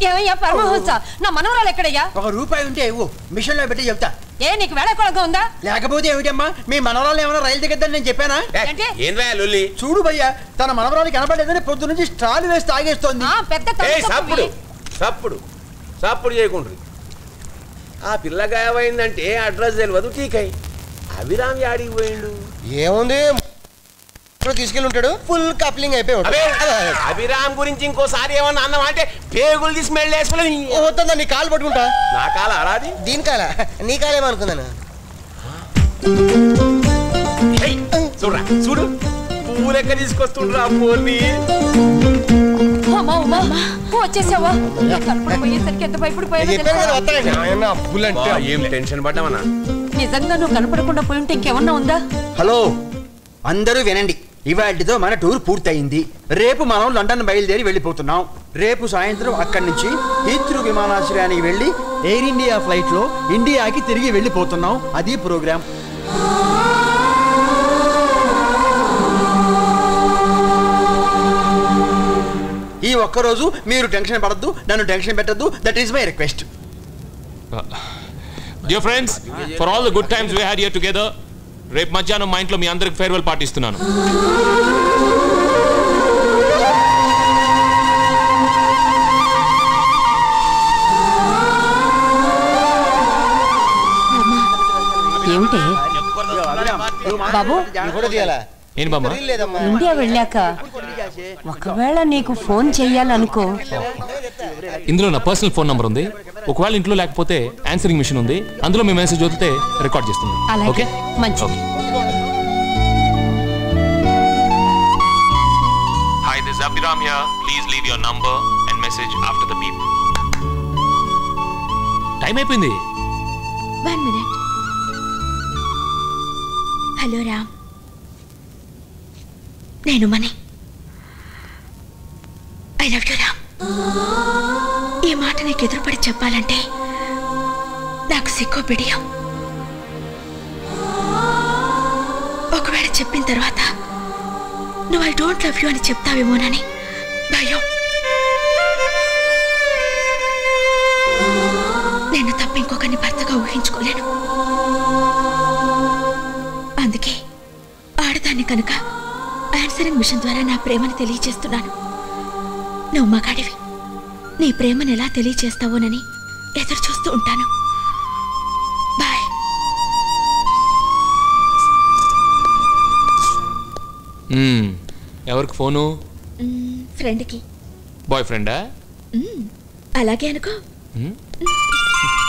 ఏమయ్యా పరమహంస నా మనవరాలు ఎక్కడయ్యా ఒక రూపాయి ఉంటే ఇవ్వు మిషన్ లో పెట్టి చెప్తా ఏ నీకు వేళకోళంగా ఉందా లేకపోతే ఏమిటమ్మా మీ మనవరాలు ఏమైనా రైలు దిగద్దని నేను చెప్పానా ఏంటి? ఏం రా లొల్లి చూడు భయ్యా తన మనవరాలు కనపడలేదని పొద్దు నుంచి స్ట్రాలు వేసి తాగేస్తోంది ఆ, పెద్ద ఏ తలనొప్పి. సప్పుడు సప్పుడు సప్పుడు చేయకుండ్రి ఆ పిల్ల గాయమైందంటే అడ్రస్ తెలియదు టీకై అభిరామ్ యాడికి పోయిండు ఏముంది ఇప్పుడు తీసుకెళ్ళి ఉంటాడు ఫుల్ కప్లింగ్ అయిపోయి అబే ఉంటాడు అభిరామ్ గురించి ఇంకోసారి ఏమన్నా అన్నావా అంటే పేగులు తీసి మెళ్ళి వేసుకుని వద్దా నీ కాలు పట్టుకుంటా నా కాల అరాది దీని కాల నీ కాలేమనుకున్నాను ఏయ్, చూడురా చూడు పువ్వు లెక్క తీసుకొస్తుండ్రా పూర్ని అమ్మా ఉమా వచ్చేసావా కనపడ పోయేసరికి ఎంత భయపడిపోయానో చెప్పాను కదా తెలుసా? వస్తానండి ఏం టెన్షన్ పడ్డామన్నా నిజంగా నువ్వు కనపడకుండా పోయి ఉంటే ఇంకేమన్నా ఉందా హలో అందరూ వినండి ఇవాటితో మన టూర్ పూర్తయింది రేపు మనం లండన్ బయలుదేరి వెళ్ళిపోతున్నాం రేపు సాయంత్రం అక్కడి నుంచి హీత్రూ విమానాశ్రయానికి వెళ్ళి ఎయిర్ ఇండియా ఫ్లైట్ లో ఇండియాకి తిరిగి వెళ్ళిపోతున్నాం అది ప్రోగ్రామ్ ఈ ఒక్కరోజు మీరు టెన్షన్ పడద్దు నన్ను టెన్షన్ పెట్టద్దు that is my request dear friends for all the good times we had here together రేపు మధ్యాహ్నం మా ఇంట్లో మీ అందరికి ఫేర్వెల్ పాటిస్తున్నాను ఏమిటి బాబు కూడా తీయాలా ఏంటి బామ్మ రీల్ లేదమ్మా ఇండియా వెళ్ళాక ఒకవేళ నీకు ఫోన్ చెయ్యాలనుకో ఇందులో నా పర్సనల్ ఫోన్ నంబర్ ఉంది ఒకవేళ ఇంట్లో లేకపోతే ఆన్సరింగ్ మిషన్ ఉంది అందులో మీ మెసేజ్ వదిలితే రికార్డ్ చేస్తుంది అలాగే ఓకే మంచిది hi this Abhiram here please leave your number and message after the beep time అయిపోయింది వన్ మినిట్ హలో రామ్ నేను Mani I love you Ram ఈ మాట నీకు ఎదురుపడి చెప్పాలంటే నాకు సిగ్గు బిడియం ఒకవేళ చెప్పిన తర్వాత నువ్వు ఐ డోంట్ లవ్ యూ అని చెప్తావేమోనని భయం నేను తప్ప ఇంకొకరిని భర్తగా ఊహించుకోలేను అందుకే ఆడదాన్ని కనుక ఆన్సరింగ్ మిషన్ ద్వారా నా ప్రేమను తెలియచేస్తున్నాను నువ్వు మగాడివి నీ ప్రేమను ఎలా తెలియచేస్తావోనని ఎదురు చూస్తూ ఉంటాను బాయ్ మ్మ్. ఎవరికి ఫోను ఫ్రెండ్కి బాయ్ ఫ్రెండా అలాగే అనుకో మ్మ్.